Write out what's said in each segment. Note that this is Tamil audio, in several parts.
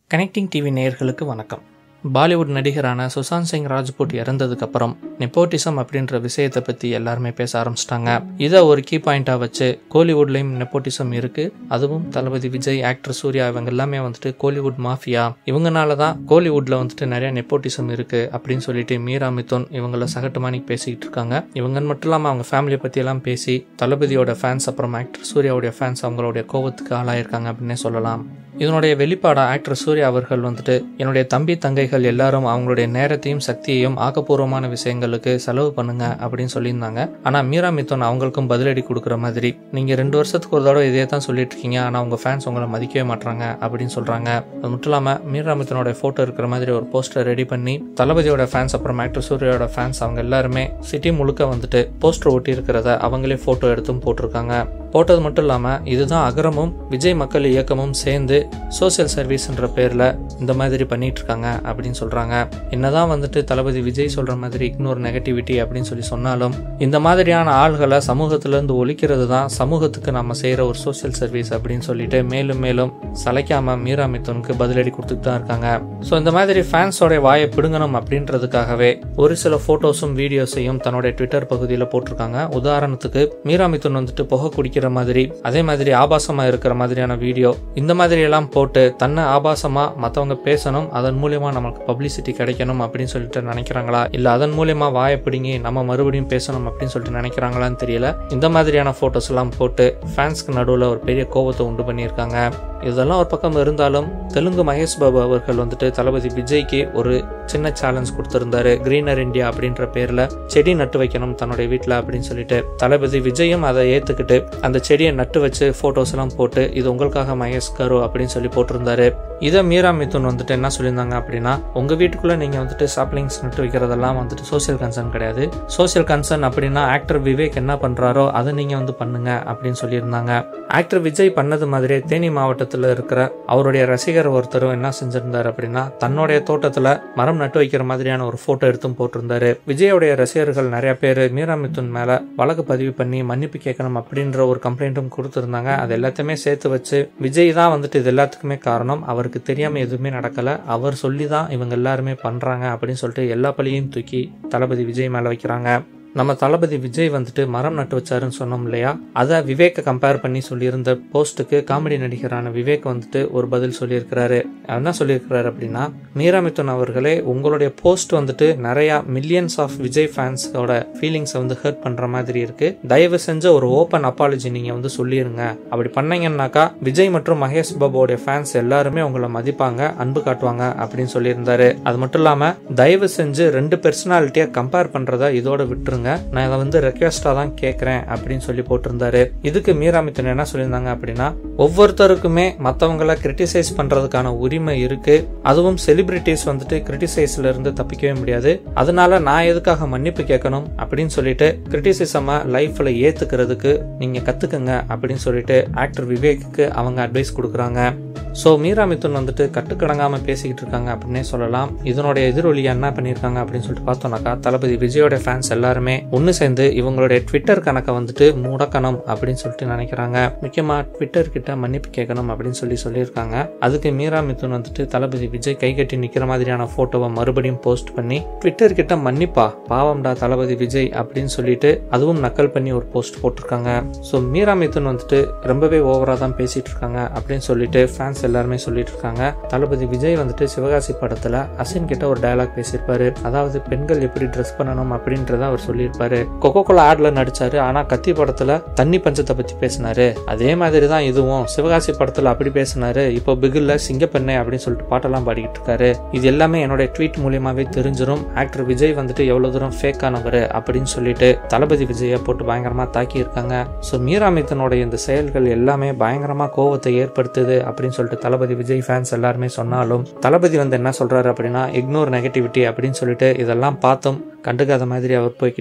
கனெக்டிங் டிவி நேயர்களுக்கு வணக்கம் பாலிவுட் நடிகரான சுசாந்த் சிங் ராஜ்புட் இறந்ததுக்கு அப்புறம் நெப்போட்டிசம் அப்படின்ற விஷயத்தை பற்றி எல்லாருமே பேச ஆரம்பிச்சிட்டாங்க இதை ஒரு கீ பாயிண்டாக வச்சு கோலிவுட்லேயும் நெப்போட்டிசம் இருக்கு அதுவும் தளபதி விஜய் ஆக்டர் சூர்யா இவங்க எல்லாமே வந்துட்டு கோலிவுட் மாஃபியா இவங்கனால தான் கோலிவுட்ல வந்துட்டு நிறைய நெப்போட்டிசம் இருக்கு அப்படின்னு சொல்லிட்டு மீரா மிதுன் இவங்கள சகட்டுமானிக்கு பேசிக்கிட்டு இருக்காங்க இவங்க மட்டும் இல்லாமல் அவங்க ஃபேமிலியை பற்றி எல்லாம் பேசி தளபதியோட ஃபேன்ஸ் அப்புறம் ஆக்டர் சூர்யாவுடைய ஃபேன்ஸ் அவங்களுடைய கோவத்துக்கு ஆளாயிருக்காங்க அப்படின்னே சொல்லலாம் இதனுடைய வெளிப்பாடா ஆக்டர் சூர்யா அவர்கள் வந்துட்டு என்னுடைய தம்பி தங்கைகள் எல்லாரும் அவங்களுடைய நேரத்தையும் சக்தியையும் ஆக்கப்பூர்வமான விஷயங்களுக்கு செலவு பண்ணுங்க அப்படின்னு சொல்லியிருந்தாங்க ஆனா மீரா மிதுன் அவங்களுக்கும் பதிலடி கொடுக்குற மாதிரி நீங்க ரெண்டு வருஷத்துக்கு ஒரு தடவை இதே தான் சொல்லிட்டு இருக்கீங்க ஆனா உங்க ஃபேன்ஸ் உங்களை மதிக்கவே மாட்டாங்க அப்படின்னு சொல்றாங்க அது மட்டும் இல்லாம மீரா மிதுனோட போட்டோ இருக்கிற மாதிரி ஒரு போஸ்டர் ரெடி பண்ணி தளபதியோட ஃபேன்ஸ் அப்புறம் ஆக்டர் சூர்யாவோட ஃபேன்ஸ் அவங்க எல்லாருமே சிட்டி முழுக்க வந்துட்டு போஸ்டர் ஒட்டி இருக்கிறத அவங்களே போட்டோ எடுத்தும் போட்டிருக்காங்க போட்டது மட்டும் இல்லாமல் இதுதான் அகரமும் விஜய் மக்கள் இயக்கமும் சேர்ந்து சோசியல் சர்வீஸ்ன்ற பேரில் இந்த மாதிரி பண்ணிட்டு இருக்காங்க அப்படின்னு சொல்கிறாங்க என்னதான் வந்துட்டு தளபதி விஜய் சொல்கிற மாதிரி இக்னோர் நெகட்டிவிட்டி அப்படின்னு சொல்லி சொன்னாலும் இந்த மாதிரியான ஆள்களை சமூகத்திலேருந்து ஒழிக்கிறது தான் சமூகத்துக்கு நம்ம செய்கிற ஒரு சோசியல் சர்வீஸ் அப்படின்னு சொல்லிட்டு மேலும் மேலும் சளைக்காம மீரா மிதுனுக்கு பதிலடி கொடுத்துட்டு தான் இருக்காங்க ஸோ இந்த மாதிரி ஃபேன்ஸோட வாயை பிடுங்கணும் அப்படின்றதுக்காகவே ஒரு சில ஃபோட்டோஸும் வீடியோஸையும் தன்னுடைய ட்விட்டர் பகுதியில் போட்டிருக்காங்க உதாரணத்துக்கு மீரா மிதுன் வந்துட்டு புகை குடிக்கிற மாதிரி அதே மாதிரி ஆபாசமா இருக்கிற மாதிரியான வீடியோ இந்த மாதிரி எல்லாம் போட்டு தன்னை ஆபாசமா மற்றவங்க பேசணும் அதன் மூலியமா நமக்கு பப்ளிசிட்டி கிடைக்கணும் அப்படின்னு சொல்லிட்டு நினைக்கிறாங்களா இல்ல அதன் மூலியமா வாயை பிடுங்கி நம்ம மறுபடியும் பேசணும் அப்படின்னு சொல்லிட்டு நினைக்கிறாங்களான்னு தெரியல இந்த மாதிரியான போட்டோஸ் எல்லாம் போட்டு ஃபேன்ஸ்க்கு நடுவில் ஒரு பெரிய கோபத்தை உண்டு பண்ணியிருக்காங்க இதெல்லாம் ஒரு பக்கம் இருந்தாலும் தெலுங்கு மகேஷ் பாபு அவர்கள் வந்துட்டு தளபதி விஜய்க்கு ஒரு சின்ன சேலஞ்ச் கொடுத்திருந்தாரு கிரீனர் இந்தியா அப்படின்ற பேர்ல செடி நட்டு வைக்கணும் தன்னுடைய வீட்டில் அப்படின்னு சொல்லிட்டு தளபதி விஜயும் அதை ஏத்துக்கிட்டு அந்த செடியை நட்டு வச்சு போட்டோஸ் எல்லாம் போட்டு இது உங்களுக்காக மகேஷ் கரு அப்படின்னு சொல்லி போட்டிருந்தாரு இதை மீரா மிதுன் வந்துட்டு என்ன சொல்லியிருந்தாங்க அப்படின்னா உங்க வீட்டுக்குள்ள நீங்க வந்துட்டு சாப்ளிங்ஸ் நட்டு வைக்கிறதெல்லாம் வந்துட்டு சோசியல் கன்சர்ன் கிடையாது சோசியல் கன்சர்ன் அப்படின்னா ஆக்டர் விவேக் என்ன பண்றாரோ அதை நீங்க வந்து பண்ணுங்க அப்படின்னு சொல்லியிருந்தாங்க ஆக்டர் விஜய் பண்ணது மாதிரியே தேனி மாவட்டத்தில் இருக்கிற அவருடைய ரசிகர் ஒருத்தரும் என்ன செஞ்சிருந்தாரு அப்படின்னா தன்னுடைய தோட்டத்துல மரம் நட்டு வைக்கிற மாதிரியான ஒரு போட்டோ எடுத்தும் போட்டிருந்தாரு விஜயோடைய ரசிகர்கள் நிறைய பேர் மீரா மிதுன் மேல வழக்கு பதிவு பண்ணி மன்னிப்பு கேட்கணும் அப்படின்ற ஒரு கம்ப்ளைண்ட்டும் கொடுத்திருந்தாங்க அது எல்லாத்தையுமே சேர்த்து வச்சு விஜய் தான் வந்துட்டு இது எல்லாத்துக்குமே காரணம் அவருக்கு தெரியாம எதுவுமே நடக்கல அவர் சொல்லி தான் இவங்க எல்லாருமே பண்றாங்க அப்படின்னு சொல்லிட்டு எல்லா பழியையும் தூக்கி தளபதி விஜய் மேல வைக்கிறாங்க நம்ம தளபதி விஜய் வந்துட்டு மரம் நட்டு வச்சாருன்னு சொன்னோம் இல்லையா அதை விவேக்கை கம்பேர் பண்ணி சொல்லியிருந்த போஸ்ட்டுக்கு காமெடி நடிகரான விவேக் வந்துட்டு ஒரு பதில் சொல்லியிருக்கிறாரு என்ன சொல்லியிருக்கிறாரு அப்படின்னா மீரா மிதுன் அவர்களே உங்களுடைய போஸ்ட் வந்துட்டு நிறைய மில்லியன்ஸ் ஆஃப் விஜய் ஃபேன்ஸோட ஃபீலிங்ஸை வந்து ஹர்ட் பண்ற மாதிரி இருக்கு தயவு செஞ்ச ஒரு ஓப்பன் அப்பாலஜி நீங்க வந்து சொல்லிருங்க அப்படி பண்ணீங்கன்னாக்கா விஜய் மற்றும் மகேஷ் பாபுவோடைய ஃபேன்ஸ் எல்லாருமே உங்களை மதிப்பாங்க அன்பு காட்டுவாங்க அப்படின்னு சொல்லியிருந்தாரு அது மட்டும் இல்லாம தயவு செஞ்சு ரெண்டு பெர்சனாலிட்டியை கம்பேர் பண்றத இதோட விட்டுருங்க நான் இதை வந்து ரெக்வஸ்டா தான் கேட்கறேன் அப்படின்னு சொல்லி போட்டிருந்தாரு இதுக்கு மீரா மிதுன் என்ன சொல்லியிருந்தாங்க அப்படின்னா ஒவ்வொருத்தருக்குமே மற்றவங்கள கிரிட்டிசைஸ் பண்றதுக்கான உரிமை இருக்கு அதுவும் செலிபிரிட்டிஸ் வந்துட்டு கிரிட்டிசைஸ்ல இருந்து தப்பிக்கவே முடியாது அதனால நான் எதுக்காக மன்னிப்பு கேட்கணும் அப்படின்னு சொல்லிட்டு கிரிட்டிசிசம லைஃப்ல ஏத்துக்கிறதுக்கு நீங்க கத்துக்குங்க அப்படின்னு சொல்லிட்டு ஆக்டர் விவேக்கு அவங்க அட்வைஸ் கொடுக்குறாங்க ஸோ மீரா மிதுன் வந்துட்டு கட்டுக்கடங்காம பேசிக்கிட்டு இருக்காங்க அப்படின்னே சொல்லலாம் இதனுடைய எதிரொலியா என்ன பண்ணியிருக்காங்க அப்படின்னு சொல்லிட்டு பார்த்தோம்னாக்கா தளபதி விஜயோட ஃபேன்ஸ் எல்லாருமே ஒன்று சேர்ந்து இவங்களுடைய ட்விட்டர் கணக்கை வந்துட்டு முடக்கணும் அப்படின்னு சொல்லிட்டு நினைக்கிறாங்க முக்கியமா ட்விட்டர் கிட்ட மன்னிப்பு கேட்கணும் அப்படின்னு சொல்லி சொல்லியிருக்காங்க அதுக்கு மீரா மிதுன் வந்துட்டு தளபதி விஜய் கை கட்டி நிக்கிற மாதிரியான போட்டோவை மறுபடியும் போஸ்ட் பண்ணி ட்விட்டர் கிட்ட மன்னிப்பா பாவம்டா தளபதி விஜய் அப்படின்னு சொல்லிட்டு அதுவும் நக்கல் பண்ணி ஒரு போஸ்ட் போட்டிருக்காங்க ஸோ மீரா மிதுன் வந்துட்டு ரொம்பவே ஓவரா தான் பேசிட்டு இருக்காங்க அப்படின்னு சொல்லிட்டு ஃபேன்ஸ் எல்லாருமே சொல்லிட்டு இருக்காங்க தளபதி விஜய் வந்துட்டு சிவகாசி படத்துல அசின் கிட்ட ஒரு டயலாக் பேசியிருப்பாரு அதாவது பெண்கள் எப்படி ட்ரெஸ் பண்ணணும் அப்படின்றத அவர் சொல்லியிருப்பாரு கொக்கோ கோலா ஆட்ல நடிச்சாரு ஆனா கத்தி படத்துல தண்ணி பஞ்சத்தை பத்தி பேசினாரு அதே மாதிரி தான் இதுவும் சிவகாசி படத்துல அப்படி பேசினாரு இப்போ பிகில்ல சிங்கப்பெண்ணை அப்படின்னு சொல்லிட்டு பாட்டெல்லாம் பாடிக்கிட்டு இருக்காரு இது எல்லாமே என்னோட ட்வீட் மூலியமாவே தெரிஞ்சிடும் ஆக்டர் விஜய் வந்துட்டு எவ்வளவு தூரம் ஃபேக் ஆனவர் அப்படின்னு சொல்லிட்டு தளபதி விஜயை போட்டு பயங்கரமா தாக்கி இருக்காங்க ஸோ மீரா மித்தனோட இந்த செயல்கள் எல்லாமே பயங்கரமா கோவத்தை ஏற்படுத்துது அப்படின்னு சொல்லிட்டு தளபதி விஜய் ஃபேன்ஸ் எல்லாருமே சொன்னாலும் தளபதி வந்து என்ன சொல்றாரு அப்படின்னா இக்னோர் நெகட்டிவிட்டி அப்படின்னு சொல்லிட்டு இதெல்லாம் பார்த்தும் கண்டுக்காத மாதிரி அவர் போய்கிட்டே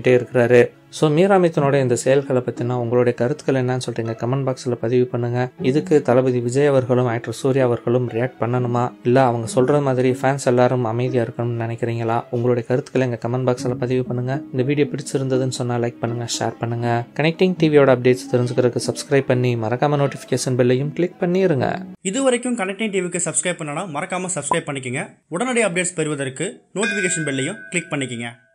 பண்ணிக்கிட்டே இருக்கிறாரு ஸோ மீராமித்தனோட இந்த செயல்களை பற்றினா உங்களுடைய கருத்துக்கள் என்னன்னு சொல்றீங்க கமெண்ட் பாக்ஸில் பதிவு பண்ணுங்க இதுக்கு தளபதி விஜய் அவர்களும் ஆக்டர் சூர்யா அவர்களும் ரியாக்ட் பண்ணணுமா இல்லை அவங்க சொல்ற மாதிரி ஃபேன்ஸ் எல்லாரும் அமைதியாக இருக்கணும்னு நினைக்கிறீங்களா உங்களுடைய கருத்துக்களை எங்கள் கமெண்ட் பாக்ஸில் பதிவு பண்ணுங்க இந்த வீடியோ பிடிச்சிருந்ததுன்னு சொன்னால் லைக் பண்ணுங்க ஷேர் பண்ணுங்க கனெக்டிங் டிவியோட அப்டேட்ஸ் தெரிஞ்சுக்கிறதுக்கு சப்ஸ்கிரைப் பண்ணி மறக்காம நோட்டிஃபிகேஷன் பெல்லையும் கிளிக் பண்ணிருங்க இது வரைக்கும் கனெக்டிங் டிவிக்கு சப்ஸ்கிரைப் பண்ணனா மறக்காம சப்ஸ்கிரைப் பண்ணிக்கங்க உடனடி அப்டேட்ஸ் பெறுவதற்கு நோட்டிஃபிகேஷன் பெல்லையும் கிளிக் பண்ணிக்கங்க